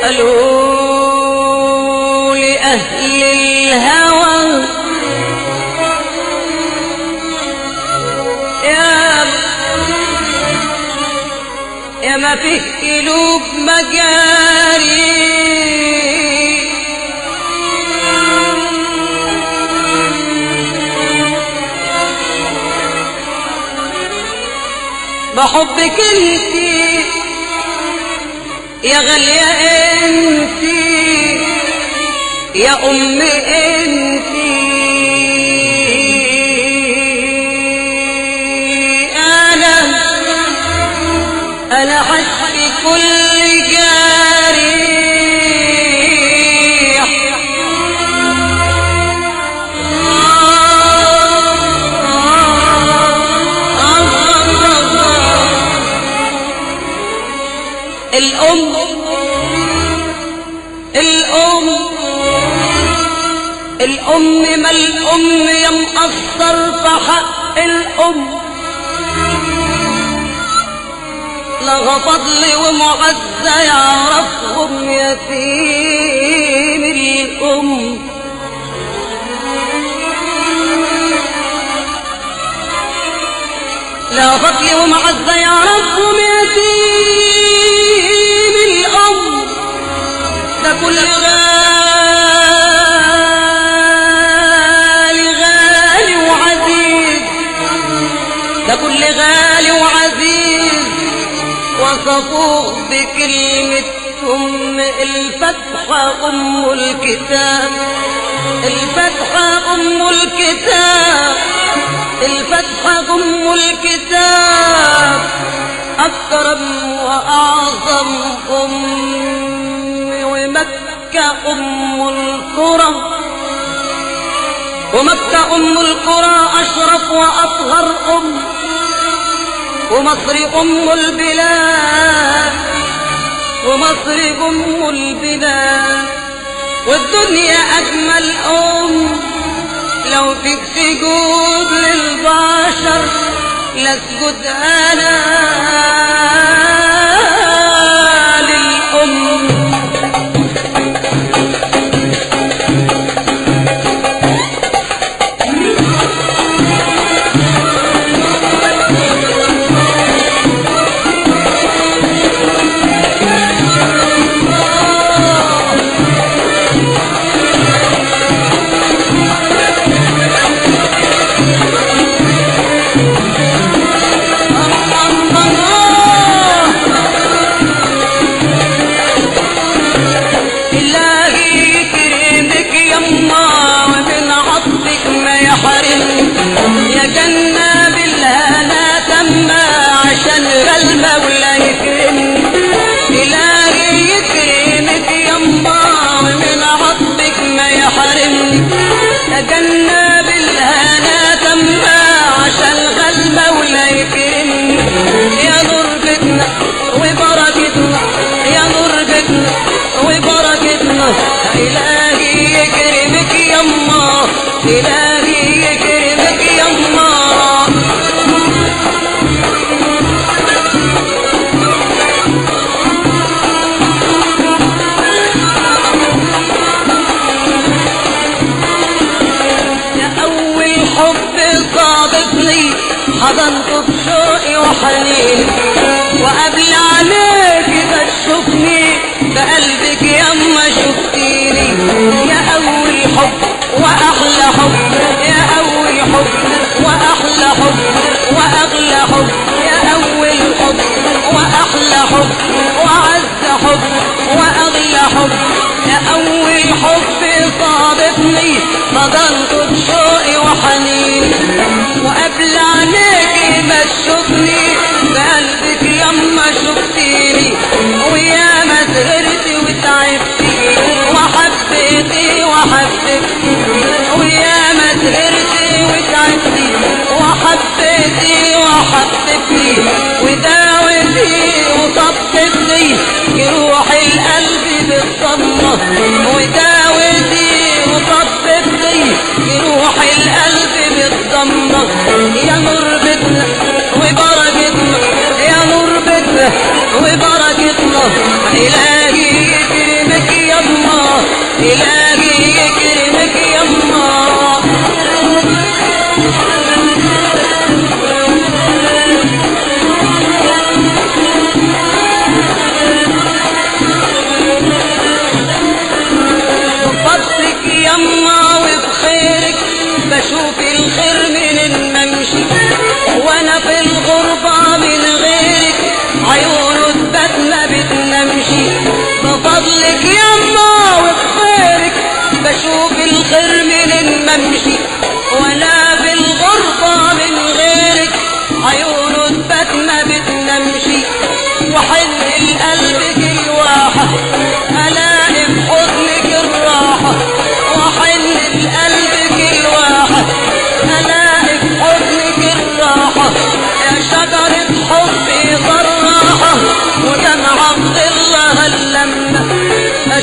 قالوا لأهل الهوى يا يا ما فيه قلوب مجاري بحبك انت يا غالية انت يا ام انت انا انا حسبي كل جارح الأم الأم الأم ما الأم يا مقصر في حق الأم لها فضل ومعزة يعرفهم يتيم الأم لا فضل ومعزة يعرفهم يتيم الأم ده كل غالي غالي وعزيز ده كل غالي وعزيز وصفوه بكلمة أم الفتحة أم الكتاب الفتحة أم الكتاب الفتحة أم الكتاب أكرم وأعظم أم ومكة أم القرى ومكة أم القرى أشرف وأطهر أم ومصر أم البلاد ومصر أم البلاد والدنيا أجمل أم لو فيك سجود للبشر لاسجد أنا للأم إلهي يكرمك يما ومن عطفك ما يحرم يا جنة بالهنا تما عشان المولى يكرم إلهي يكرمك يما ومن عطفك ما يحرم يا جنة بالهنا تما عشان المولى يكرم يا نور بيتنا وبركتنا يا نور بيتنا وبركتنا إلهي يكرمك يما إلهي يكرمك يما يا أول حب صادفني حضنته بشوقي وحنين وقبل عليك إذا تشوفني بقلبك يما شفتيني يا أول حب وأحلى حب يا أول حب وأحلى حب وأغلى حب يا أول حب وأحلى حب وأعز حب وأغلى حب يا أول حب صادفني فضلت بشوقي وحنين وقبل عينيكي ما تشوفني بقلبك يما شفتيني ويا ما سهرتي وتعبتي وحبيتي وحبيتي ويا ما سهرتي وتعبتي وحبيتي وحبيتي وداوتي وطبتني جروح القلب بالضمة وداوتي وطبتني جروح القلب بالضمة يا نور بيتنا وبركتنا يا نور بيتنا وبركتنا إلهي يكرم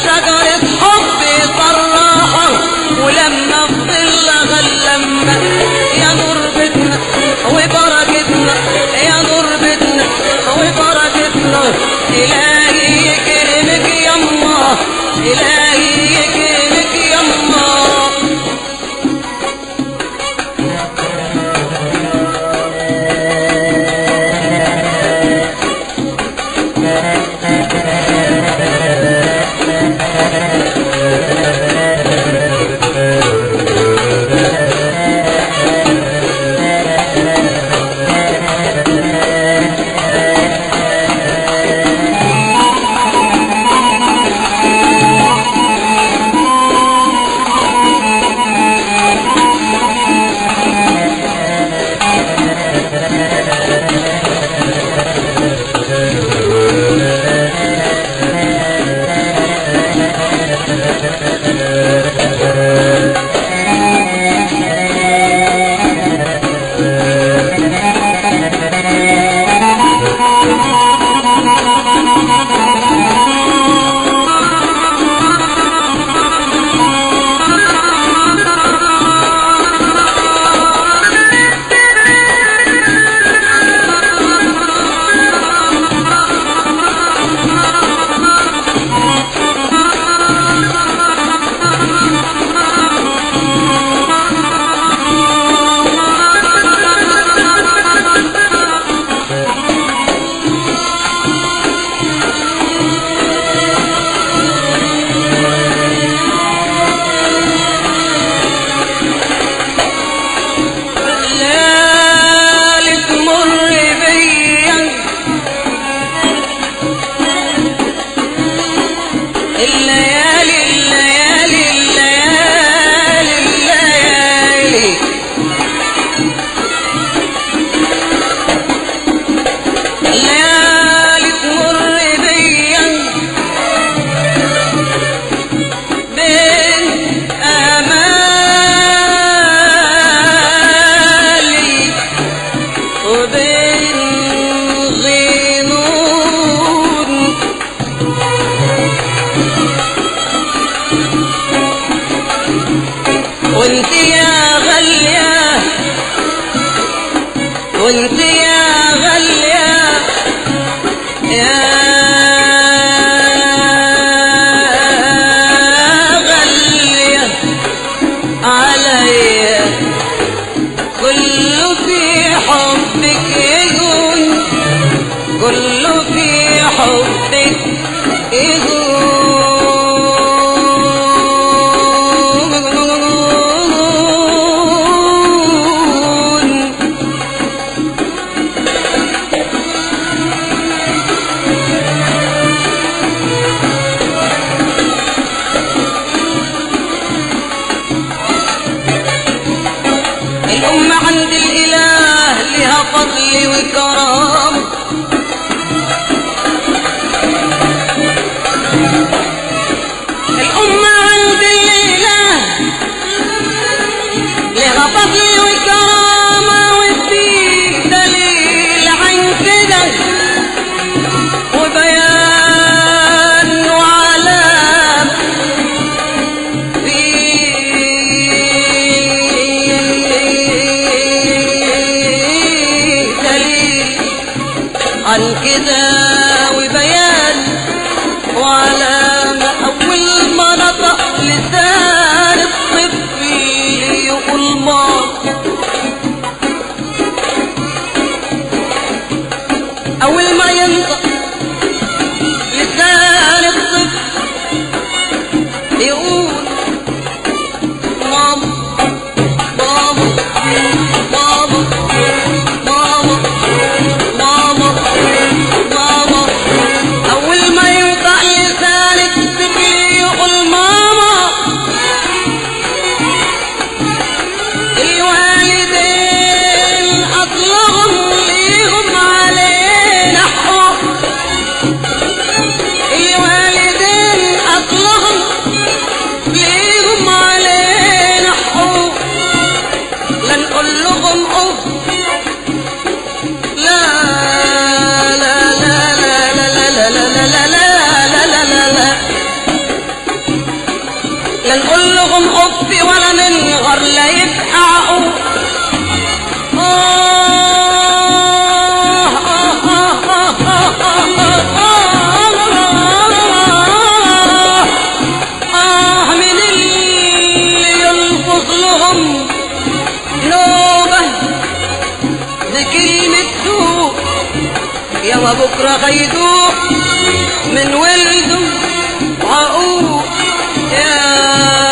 شجرة حب طراحة ولما فضل غلما يا نور بيتنا وبركتنا يا نور بيتنا وبركتنا إلهي يكرمك يما إلهي يكرمك يما ليالي تمر بيا الليالي الليالي الليالي الليالي الليالي تمر بيا بين آمالي وبين غنون ولا ننغر لا يبقى عقول آه من اللي يلفظ لهم نوبة بكلمة سوء يا ما بكرة غيدوق من ولده عقوق يا